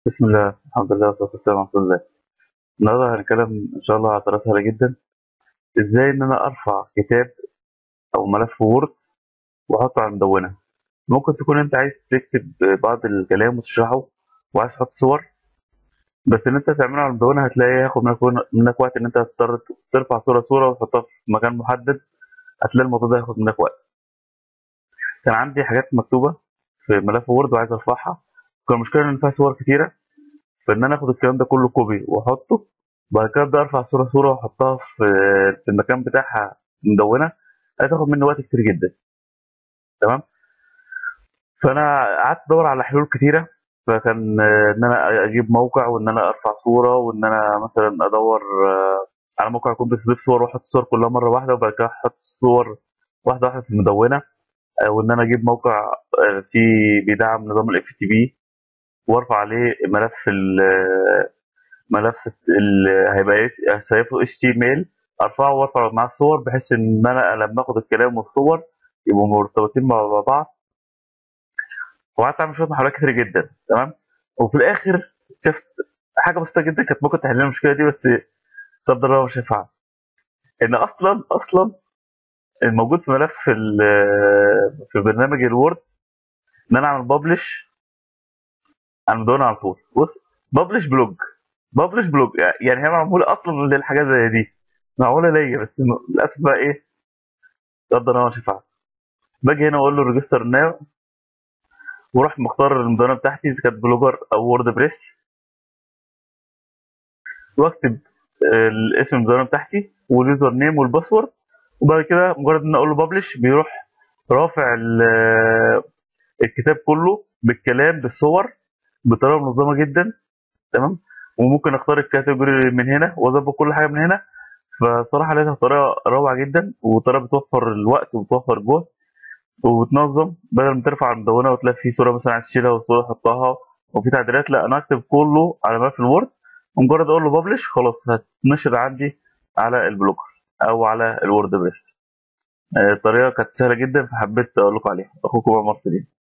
بسم الله الحمد لله والصلاة والسلام على رسول الله النهارده هنتكلم إن شاء الله على طريقة سهلة جدا إزاي إن أنا أرفع كتاب أو ملف وورد وأحطه على المدونة ممكن تكون أنت عايز تكتب بعض الكلام وتشرحه وعايز تحط صور بس إن أنت تعمله على المدونة هتلاقي ياخد منك منك وقت إن أنت تضطر ترفع صورة صورة وتحطها في مكان محدد هتلاقي الموضوع ده ياخد منك وقت كان عندي حاجات مكتوبة في ملف وورد وعايز أرفعها كان المشكلة إن فيها صور كتيرة فان انا اخد الكلام ده كله كوبي واحطه وبعد كده ابدا ارفع صوره صوره واحطها في في المكان بتاعها مدونه هتاخد مني وقت كتير جدا تمام فانا قعدت ادور على حلول كتيره فكان آه، ان انا اجيب موقع وان انا ارفع صوره وان انا مثلا ادور آه، على موقع يكون بيستضيف صور واحط الصور كلها مره واحده وبعد كده احط صور واحده واحده في المدونه آه، وان انا اجيب موقع آه، فيه بيدعم نظام الاف تي بي وارفع عليه ملف ال ملف ال هيبقى هيبقى اتش تي ام ال ارفعه وارفع معاه الصور بحيث ان انا لما اخد الكلام والصور يبقوا مرتبطين مع بعض وقعدت اعمل شويه محاولات كتير جدا تمام وفي الاخر شفت حاجه بسيطه جدا كانت ممكن تحل لي المشكله دي بس قدر الله مش هينفع ان اصلا اصلا الموجود في ملف ال- في برنامج الوورد ان انا اعمل ببلش على المدونه على طول بص ببلش بلوج ببلش بلوج يعني هي معموله اصلا للحاجات زي دي معموله ليا بس إنه للاسف بقى ايه قدر الله مش هينفع باجي هنا واقول له ريجستر ناو واروح مختار المدونه بتاعتي اذا كانت بلوجر او وورد بريس واكتب آه، الاسم المدونه بتاعتي واليوزر نيم والباسورد وبعد كده مجرد ان اقول له ببلش بيروح رافع ال- آه، الكتاب كله بالكلام بالصور بطريقه منظمه جدا تمام وممكن اختار الكاتيجوري من هنا واظبط كل حاجه من هنا فصراحه لقيتها طريقه روعه جدا وطريقه بتوفر الوقت وبتوفر الجهد وبتنظم بدل ما ترفع على المدونه وتلاقي في صوره مثلا عايز تشيلها وصوره تحطها وفي تعديلات لا انا اكتب كله على ملف الوورد ومجرد اقول له ببلش خلاص هتنشر عندي على البلوجر او على الوورد بريس آه، الطريقه كانت سهله جدا فحبيت اقول لكم عليها اخوكم عمر سليم